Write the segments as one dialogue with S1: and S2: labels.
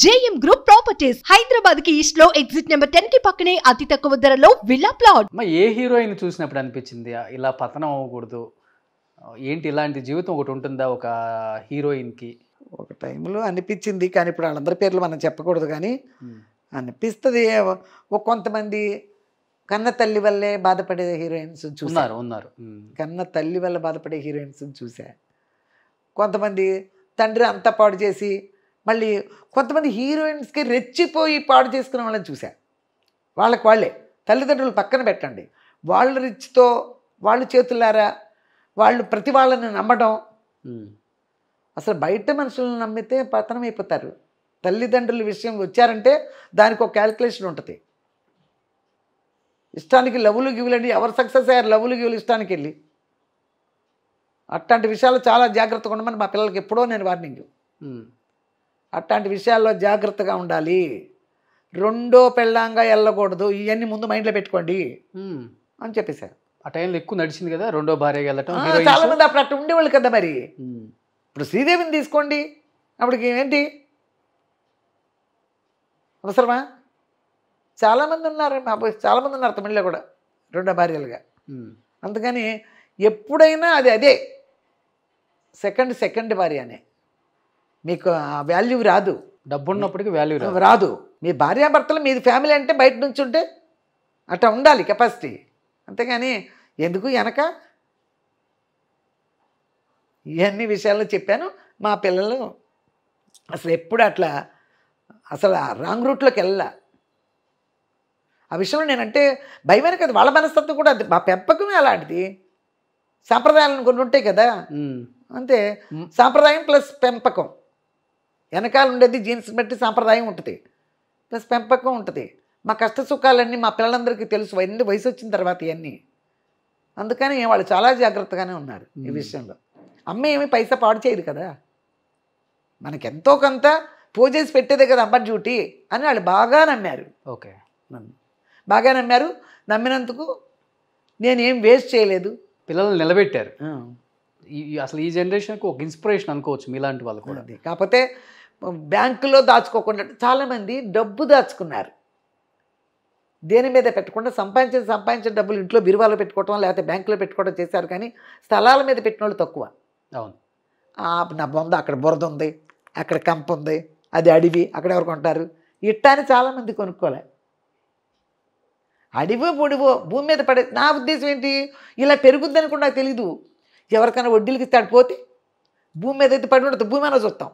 S1: JM group properties Hyderabad కి east లో exit number ten కి పక్కనే అతి తక్కువ ధరలో విల్లా ప్లాట్
S2: అమ్మ ఏ హీరోయిన్ చూసినప్పుడు అనిపించింది "ఆ, ఇలా పతనం అవ్వకూడదు ఆ, ఏంటి ఇలాంటి జీవితం ఒకటి ఉంటుందా ఒక హీరోయిన్కి
S3: ఒక టైంలో అనిపించింది కానీ ఇప్పుడు వాళ్ళందరి పేర్లు మనం చెప్పకూడదు కానీ
S2: ఉమ్,
S3: అనిపిస్తుంది ఒక కొంతమంది కన్న తల్లి వల్లే బాధపడే హీరోయిన్స్ చూసా
S2: ఉన్నారు ఉన్నారు ఉమ్,
S3: కన్న తల్లి వల్ల బాధపడే హీరోయిన్స్ చూసా కొంతమంది తండ్రి అంతా పాడు చేసి మళ్ళీ కొంతమంది హీరోయిన్స్కి రెచ్చిపోయి పాడు చేసుకునే వాళ్ళని చూసా వాళ్ళకి వాళ్ళే తల్లిదండ్రులు పక్కన పెట్టండి వాళ్ళ రిచ్తో వాళ్ళు చేతులారా వాళ్ళు ప్రతి వాళ్ళని నమ్మడం
S2: ఉమ్,
S3: అసలు బయట మనుషులను నమ్మితే పతనం అయిపోతారు తల్లిదండ్రుల విషయం వచ్చారంటే దానికి ఒక క్యాలిక్యులేషన్ ఉంటుంది ఇష్టానికి లవ్లు గివులండి ఎవరు సక్సెస్ అయ్యారు లవ్లు గివులు ఇష్టానికి వెళ్ళి అట్లాంటి విషయాలు చాలా జాగ్రత్తగా ఉండమని మా పిల్లలకి ఎప్పుడో నేను వార్నింగ్
S2: ఉమ్,
S3: అట్లాంటి విషయాల్లో జాగ్రత్తగా ఉండాలి రెండో పెళ్ళాంగా వెళ్ళకూడదు ఇవన్నీ ముందు మైండ్లో పెట్టుకోండి
S2: ఉమ్.
S3: అని చెప్పేశారు
S2: ఆ టైంలో ఎక్కువ నడిచింది కదా రెండో భార్యకి వెళ్ళటం
S3: ఆ,
S2: heroines.
S3: చాలా మంది అప్పుడు అట్లా ఉండేవాళ్ళు కదా మరి
S2: ఉమ్,
S3: ఇప్పుడు శ్రీదేవిని తీసుకోండి అప్పటికి ఏంటి అవసరమా చాలామంది ఉన్నారు మా అబ్బాయి చాలామంది ఉన్నారు తమిళ్లో కూడా రెండో భార్యలుగా
S2: ఉమ్,
S3: అందుకని ఎప్పుడైనా అది అదే సెకండ్ సెకండ్ భార్య అనే మీకు ఆ వాల్యూ రాదు
S2: డబ్బు ఉన్నప్పటికీ వాల్యూ రాదు
S3: రాదు మీ భార్యాభర్తలు మీది ఫ్యామిలీ అంటే బయట నుంచి ఉంటే అట్లా ఉండాలి కెపాసిటీ అంతేగాని ఎందుకు వెనక ఇవన్నీ విషయాలు చెప్పాను మా పిల్లలు అసలు ఎప్పుడు అట్లా అసలు ఆ రాంగ్ రూట్లోకి వెళ్ళా ఆ విషయంలో నేనంటే భయమైన కదా వాళ్ళ మనస్తత్వం కూడా అది మా పెంపకమే అలాంటిది సాంప్రదాయాలను కొన్ని ఉంటాయి కదా
S2: ఉమ్,
S3: అంతే
S2: మ్.
S3: సాంప్రదాయం ప్లస్ పెంపకం వెనకాల ఉండేది జీన్స్ బట్టి సాంప్రదాయం ఉంటుంది ప్లస్ పెంపకం ఉంటుంది మా కష్ట సుఖాలన్నీ మా పిల్లలందరికీ తెలుసు అన్ని వయసు వచ్చిన తర్వాత ఇవన్నీ అందుకని వాళ్ళు చాలా జాగ్రత్తగానే ఉన్నారు ఈ
S2: మ్.
S3: విషయంలో అమ్మ ఏమి పైసా పాడు చేయదు కదా మనకి ఎంతో కొంత పూజేసి పెట్టేదే కదా అమ్మ డ్యూటీ అని వాళ్ళు బాగా నమ్మారు
S2: ఓకే
S3: నన్ను బాగా నమ్మారు నమ్మినందుకు నేనేం వేస్ట్ చేయలేదు
S2: పిల్లల్ని నిలబెట్టారు
S3: ఆ.
S2: ఈ- ఈ- అసలు ఈ జనరేషన్కి ఒక ఇన్స్పిరేషన్ అనుకోవచ్చు మీలాంటి వాళ్ళు కూడా
S3: అది కాకపోతే బ్యాంకులో దాచుకోకుండా చాలామంది డబ్బు దాచుకున్నారు దేని మీద పెట్టకుండా సంపాదించిన సంపాదించిన డబ్బులు ఇంట్లో బిరువాలో పెట్టుకోవటం లేకపోతే బ్యాంకులో పెట్టుకోవడం చేశారు కానీ స్థలాల మీద పెట్టిన వాళ్ళు తక్కువ
S2: అవును
S3: ఆ, నా బొంద అక్కడ బురద ఉంది అక్కడ కంప ఉంది అది అడవి అక్కడ ఎవరు కొంటారు ఇట్టాని చాలామంది కొనుక్కోలే అడివో పొడివో భూమి మీద పడే నా ఉద్దేశం ఏంటి ఇలా పెరుగుద్ది అనుకుని నాకు తెలీదు ఎవరికైనా వడ్డీలకి ఇస్తాడు పోతే భూమి మీద అయితే పడి ఉండదు భూమి మీద చూస్తాం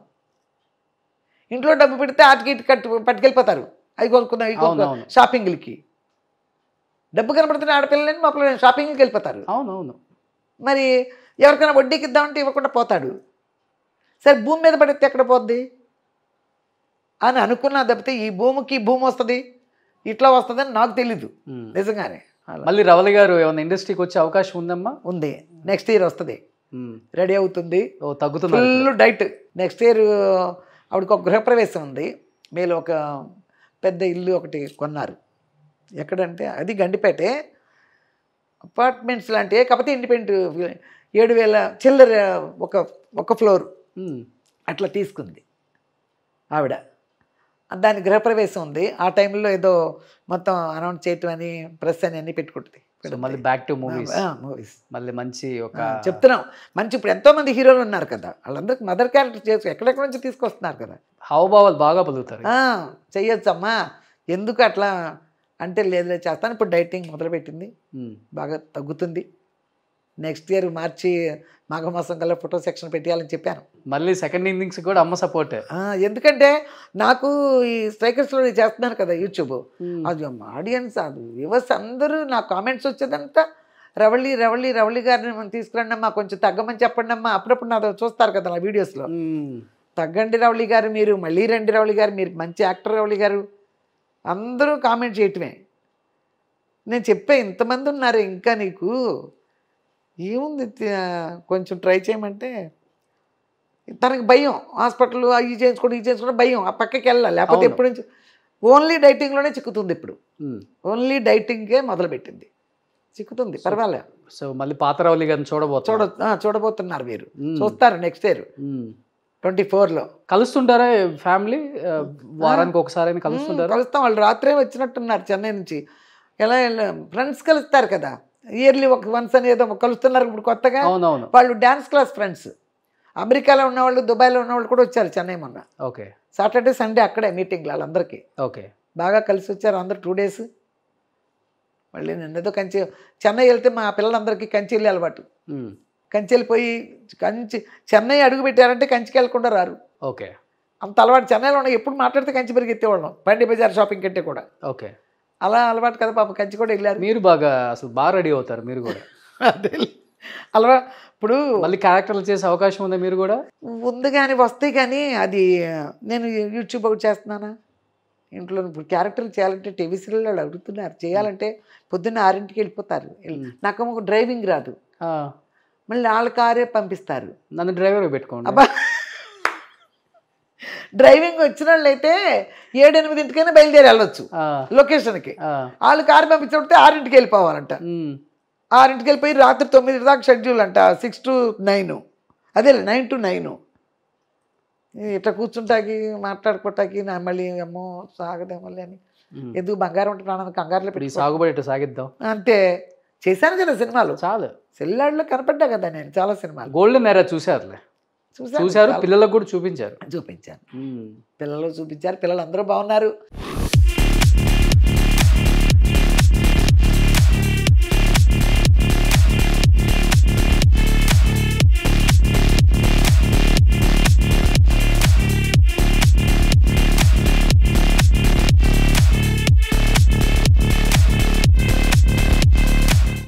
S3: ఇంట్లో డబ్బు పెడితే ఆటికి ఇటు కట్టు పట్టుకెళ్ళిపోతారు అవి కొనుక్కుందాం ఇవి కొనుక్కుందాం
S2: అవునవును.
S3: షాపింగ్లకి డబ్బు కనపడుతున్న ఆడపిల్లలని మా పిల్లలు షాపింగ్కి వెళ్ళిపోతారు
S2: అవును అవును
S3: మరి ఎవరికైనా వడ్డీకి ఇద్దామంటే ఇవ్వకుండా పోతాడు సరే భూమి మీద పడితే ఎక్కడ పోద్ది అని అనుకున్నా తప్పితే ఈ భూమికి ఈ భూమి వస్తుంది ఇట్లా వస్తుందని నాకు తెలీదు
S2: ఉమ్.
S3: నిజంగానే అలా
S2: మళ్ళీ రవలి గారు ఏమైనా ఇండస్ట్రీకి వచ్చే అవకాశం ఉందమ్మా
S3: ఉంది నెక్స్ట్ ఇయర్ వస్తుంది
S2: ఉమ్.
S3: రెడీ అవుతుంది
S2: ఓ తగ్గుతున్నారు
S3: ఫుల్ డైట్ నెక్స్ట్ ఇయర్ ఆవిడకి ఒక గృహప్రవేశం ఉంది మేలు ఒక పెద్ద ఇల్లు ఒకటి కొన్నారు ఎక్కడంటే అది గండిపేటే అపార్ట్మెంట్స్ లాంటివి కాకపోతే ఇండిపెండెంట్ ఏడు వేల చిల్లర ఒక ఒక ఫ్లోర్
S2: ఉమ్.
S3: అట్లా తీసుకుంది ఆవిడ దాని గృహప్రవేశం ఉంది ఆ టైంలో ఏదో మొత్తం అనౌన్స్ చేయటం అని ప్రెస్ అని అన్ని పెట్టుకుంటుంది
S2: సో మళ్ళీ బ్యాక్ టు మూవీస్
S3: మూవీస్
S2: మళ్ళీ మంచి ఒక
S3: చెప్తున్నాం మంచి ఇప్పుడు ఎంతో మంది హీరోలు ఉన్నారు కదా వాళ్ళందరికీ మదర్ క్యారెక్టర్ చేసి ఎక్కడెక్కడ నుంచి తీసుకొస్తున్నారు కదా
S2: హావభావాలు బాగా పలుకుతారు
S3: ఆ, చెయ్యొచ్చమ్మా ఎందుకు అట్లా అంటే లేదు లేదు చేస్తాను ఇప్పుడు డైటింగ్ మొదలుపెట్టింది
S2: ఉమ్.
S3: బాగా తగ్గుతుంది నెక్స్ట్ ఇయర్ మార్చి మాఘమాసం కల్లా ఫోటో సెక్షన్ పెట్టేయాలని చెప్పాను
S2: మళ్ళీ సెకండ్ ఇన్నింగ్స్ కూడా అమ్మ సపోర్ట్
S3: ఆ, ఎందుకంటే నాకు ఈ స్ట్రైకర్స్లో చేస్తున్నాను కదా యూట్యూబ్ అది ఆడియన్స్ అది వ్యూవర్స్ అందరూ నా కామెంట్స్ వచ్చేదంతా రవళి రవళి రవళి గారిని మనం తీసుకురండి అమ్మా కొంచెం తగ్గమని చెప్పండి అమ్మా అప్పుడప్పుడు నాతో చూస్తారు కదా నా వీడియోస్లో తగ్గండి రవళి గారు మీరు మళ్ళీ రండి రవళి గారు మీరు మంచి యాక్టర్ రవళి గారు అందరూ కామెంట్ చేయటమే నేను చెప్పే ఇంతమంది ఉన్నారు ఇంకా నీకు ఏముంది తి- కొంచెం ట్రై చేయమంటే తనకి భయం హాస్పిటల్ అవి చేయించుకోవడం ఇవి చేయించుకోవడం భయం ఆ పక్కకి వెళ్ళాలి లేకపోతే
S2: అవును.
S3: ఎప్పటి నుంచి ఓన్లీ డైటింగ్లోనే చిక్కుతుంది ఇప్పుడు ఓన్లీ డైటింగే మొదలుపెట్టింది చిక్కుతుంది పర్వాలే
S2: సో మళ్ళీ పాత రవలి గారిని చూడబోతున్నా
S3: చూడ ఆ, చూడబోతున్నారు మీరు చూస్తారు నెక్స్ట్ ఇయర్ ట్వంటీ ఫోర్లో
S2: కలుస్తుంటారా ఫ్యామిలీ వారానికి ఒకసారి కలుస్తుంటారా
S3: కలుస్తాం వాళ్ళు రాత్రే వచ్చినట్టున్నారు చెన్నై నుంచి ఎలా ఫ్రెండ్స్ కలుస్తారు కదా ఇయర్లీ ఒక వన్స్ అని ఏదో కలుస్తున్నారు ఇప్పుడు కొత్తగా
S2: అవునవును
S3: వాళ్ళు డ్యాన్స్ క్లాస్ ఫ్రెండ్స్ అమెరికాలో ఉన్నవాళ్ళు దుబాయ్లో ఉన్నవాళ్ళు కూడా వచ్చారు చెన్నై మొన్న
S2: ఓకే
S3: సాటర్డే సండే అక్కడే మీటింగ్ వాళ్ళందరికీ
S2: ఓకే
S3: బాగా కలిసి వచ్చారు అందరు టూ డేస్ మళ్ళీ నిన్నదో కంచి చెన్నై వెళ్తే మా పిల్లలందరికీ కంచి వెళ్ళి అలవాటు
S2: ఉమ్,
S3: కంచి వెళ్ళిపోయి కంచి చెన్నై అడుగు పెట్టారంటే కంచికి వెళ్ళకుండా రారు
S2: ఓకే
S3: అంత అలవాటు చెన్నైలో ఉన్న ఎప్పుడు మాట్లాడితే కంచి పరిగెత్తేవాళ్ళం బండి బజార్ షాపింగ్ కంటే కూడా
S2: ఓకే
S3: అలా అలవాటు కదా పాప కంచి కూడా వెళ్ళారు
S2: మీరు బాగా అసలు బాగా రెడీ అవుతారు మీరు కూడా
S3: అదే అలవా ఇప్పుడు
S2: మళ్ళీ క్యారెక్టర్లు చేసే అవకాశం ఉందా మీరు కూడా
S3: ఉంది కానీ వస్తాయి కానీ అది నేను యూట్యూబ్ ఒకటి చేస్తున్నానా ఇంట్లో ఇప్పుడు క్యారెక్టర్లు చేయాలంటే టీవీ సీరియల్ వాళ్ళు అడుగుతున్నారు చేయాలంటే పొద్దున్న ఆరింటికి వెళ్ళిపోతారు
S2: మ్మ్.
S3: నాకు ఒక డ్రైవింగ్ రాదు
S2: ఆ,
S3: మళ్ళీ వాళ్ళ కారే పంపిస్తారు
S2: నన్ను డ్రైవర్ పెట్టుకోండి
S3: అబ్బా డ్రైవింగ్ వచ్చిన వాళ్ళు అయితే ఏడు ఎనిమిదింటికైనా బయలుదేరి వెళ్ళొచ్చు
S2: ఆ,
S3: లొకేషన్కి
S2: ఆ,
S3: వాళ్ళు కారు పంపించినప్పుడు ఆరింటికి వెళ్ళిపోవాలంట
S2: ఉమ్,
S3: ఆరింటికి వెళ్ళిపోయి రాత్రి తొమ్మిది దాకా షెడ్యూల్ అంట సిక్స్ టు నైన్ అదే నైన్ టు నైన్ ఇట్లా కూర్చుంటాకి మాట్లాడుకోటాకి నా మళ్ళీ అమ్మో సాగదే మళ్ళీ అని
S2: ఉమ్.
S3: ఎందుకు బంగారం ఉంటే ప్రాణాన్ని కంగారులో
S2: ఇప్పుడు ఈ
S3: పెట్టి
S2: సాగుబడి ఇట్లా సాగిద్దాం
S3: అంతే చేశాను కదా సినిమాలు
S2: చాలు
S3: సెల్లాడిలో కనపడ్డా కదా నేను చాలా సినిమాలు
S2: గోల్డెన్ ఎరా చూసారులే
S3: చూశాను,
S2: చూసారు
S3: చాలా
S2: పిల్లలకు కూడా చూపించారు
S3: చూపించాను
S2: ఉమ్.
S3: పిల్లలు చూపించారు పిల్లలు అందరూ బాగున్నారు